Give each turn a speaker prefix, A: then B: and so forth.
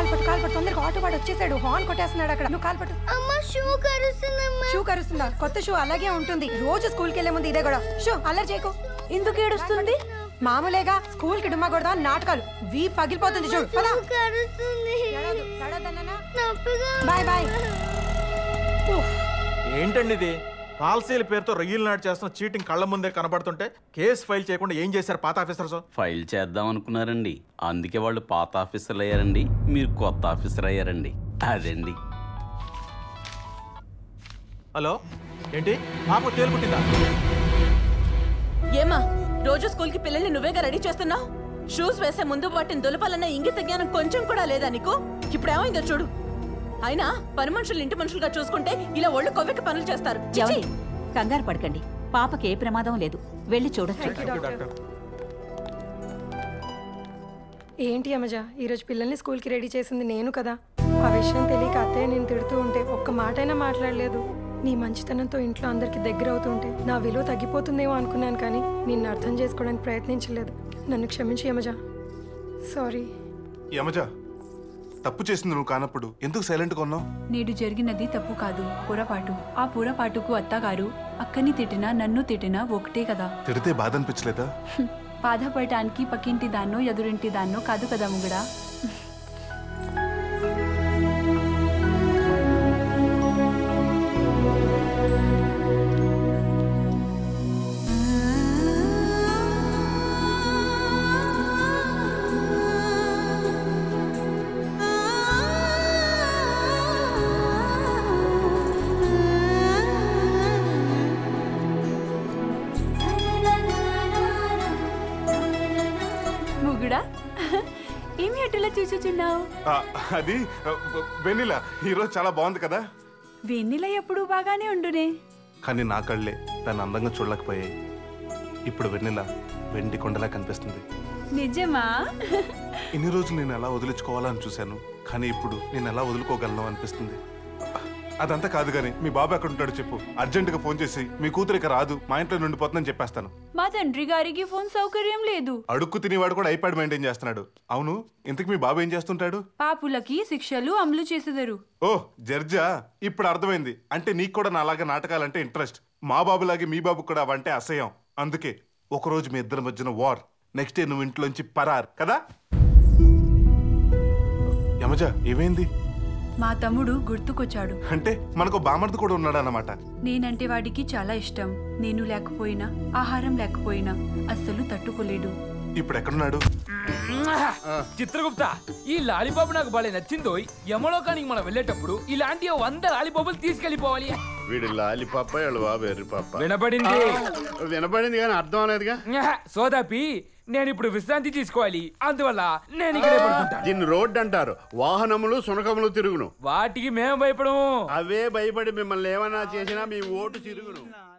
A: కాలు పట్టు కాలు పట్టు తొందరగా ఆటో వాడు వచ్చేసాడు హార్న్ కొట్టేస్తున్నాడు అక్కడ నువ్వు కాలు పట్టు
B: అమ్మ షూ కరుస్తుందమ్మా
A: షూ కరుస్తుందా కొత్త షూ అలాగే ఉంటుంది రోజు స్కూల్కి వెళ్ళే ముందు ఇదే కూడా షూ అల్లరి చేయకు ఎందుకు ఏడుస్తుంది మామూలేగా స్కూల్ కి డుమ్మా కొడదా నాటకాలు వీ పగిలిపోతుంది చూడు పదా
B: కరుస్తుంది నొప్పిగా
A: బాయ్ బాయ్
C: ఏంటండి ఇది పాలసీల పేరుతో రొయ్యలు నాటు చేస్తున్న చీటింగ్ కళ్ళ ముందే కనబడుతుంటే కేసు ఫైల్ చేయకుండా ఏం చేశారు పాత ఆఫీసర్స్
D: ఫైల్ చేద్దాం అనుకున్నారండి అందుకే వాళ్ళు పాత ఆఫీసర్లు అయ్యారండి మీరు కొత్త ఆఫీసర్ అయ్యారండి అదండి
C: హలో ఏంటి పాప తేలుపుట్టిందా
E: ఏమా రోజు స్కూల్ కి పిల్లల్ని నువ్వేగా రెడీ చేస్తున్నావు షూస్ వేసే ముందు వాటిని దులపాలన్న ఇంగిత జ్ఞానం కొంచెం కూడా లేదా నీకు ఇప్పుడు ఏమైందో చూడు అయినా పని మనుషులు ఇంటి మనుషులుగా చూసుకుంటే ఇలా ఒళ్ళు కొవ్వెక్కి పనులు చేస్తారు చిచి.
F: ఏమండి? కంగారు పడకండి పాపకి ఏ ప్రమాదం లేదు వెళ్ళి చూడొచ్చు
A: ఏంటి అమ్మజ ఈరోజు పిల్లల్ని స్కూల్కి రెడీ చేసింది నేను కదా ఆ విషయం తెలియక అత్తయ్య నేను తిడుతూ ఉంటే ఒక్క మాటైనా మాట్లాడలేదు నీ మంచితనంతో ఇంట్లో అందరికి దగ్గర అవుతుంటే నా విలువ తగ్గిపోతుందేమో అనుకున్నాను కానీ నిన్ను అర్థం చేసుకోవడానికి ప్రయత్నించలేదు నన్ను క్షమించి యమజ సారీ
G: యమజ తప్పు చేసింది నువ్వు కానప్పుడు ఎందుకు సైలెంట్గా ఉన్నావు
H: నేడు జరిగినది తప్పు కాదు పొరపాటు ఆ పొరపాటుకు అత్తగారు అక్కని తిట్టినా నన్ను తిట్టినా ఒకటే కదా
G: తిడితే బాధ అనిపించలేదా
H: హ్మ్. బాధపడటానికి పక్కింటి దాన్నో ఎదురింటి దాన్నో కాదు కదా ముగడా ముగుడా ఏమి అటులా చూచుచున్నావు
G: ఆ, అది వెన్నీలా ఈరోజు చాలా బాగుంది కదా
H: వెన్నెల ఎప్పుడు బాగానే ఉండునే
G: కానీ నా కళ్ళే దాన్ని అందంగా చూడలేకపోయాయి ఇప్పుడు వెన్నెల వెండి కొండలా కనిపిస్తుంది
H: నిజమా
G: ఇన్ని రోజులు నేను ఎలా వదిలించుకోవాలని చూశాను కానీ ఇప్పుడు నేను ఎలా వదులుకోగలను అనిపిస్తుంది అదంతా కాదు కానీ మీ బాబు ఎక్కడ ఉంటాడో చెప్పు అర్జెంటుగా ఫోన్ చేసి మీ కూతురు ఇక రాదు మా ఇంట్లో నుండిపోతుందని చెప్పేస్తాను
H: మా తండ్రి గారికి ఫోన్ సౌకర్యం లేదు
G: అడుక్కు తినేవాడు కూడా ఐప్యాడ్ మెయింటైన్ చేస్తున్నాడు అవును ఇంతకు మీ బాబు ఏం చేస్తుంటాడు
H: పాపులకి శిక్షలు అమలు చేసేదరు
G: ఓ జర్జా ఇప్పుడు అర్థమైంది అంటే నీకు కూడా నాలాగా నాటకాలంటే ఇంట్రెస్ట్ మా బాబులాగే మీ బాబు కూడా అవంటే అసహ్యం అందుకే ఒకరోజు మీ ఇద్దరి మధ్యన వార్ నెక్స్ట్ డే నువ్వు ఇంట్లోంచి పరార్ కదా యమజ ఏమైంది
H: మా తమ్ముడు గుర్తుకొచ్చాడు
G: అంటే మనకు బామర్ది కూడా ఉన్నాడు అన్నమాట
H: నేనంటే వాడికి చాలా ఇష్టం నేను లేకపోయినా ఆహారం లేకపోయినా అస్సలు తట్టుకోలేడు
G: ఇప్పుడు ఎక్కడున్నాడు
I: చిత్రగుప్త ఈ లాలీపాప్ నాకు భలే నచ్చిందో యమలోకానికి మనం వెళ్ళేటప్పుడు ఇలాంటి ఓ వంద లాలీపాపులు తీసుకెళ్లిపోవాలి
J: వీడి లాలిపాప వీళ్ళ బాబు ఎర్రి పాప
I: వినపడింది
J: వినపడింది కానీ అర్థం అవలేదుగా
I: సోదాపి నేను ఇప్పుడు విశ్రాంతి తీసుకోవాలి అందువల్ల నేను ఇక్కడే పడుకుంటాను
J: దీన్ని రోడ్డు అంటారు వాహనములు సునకములు తిరుగును
I: వాటికి మేము భయపడము
J: అవే భయపడి మిమ్మల్ని ఏమన్నా చేసినా మీ ఓటు తిరుగును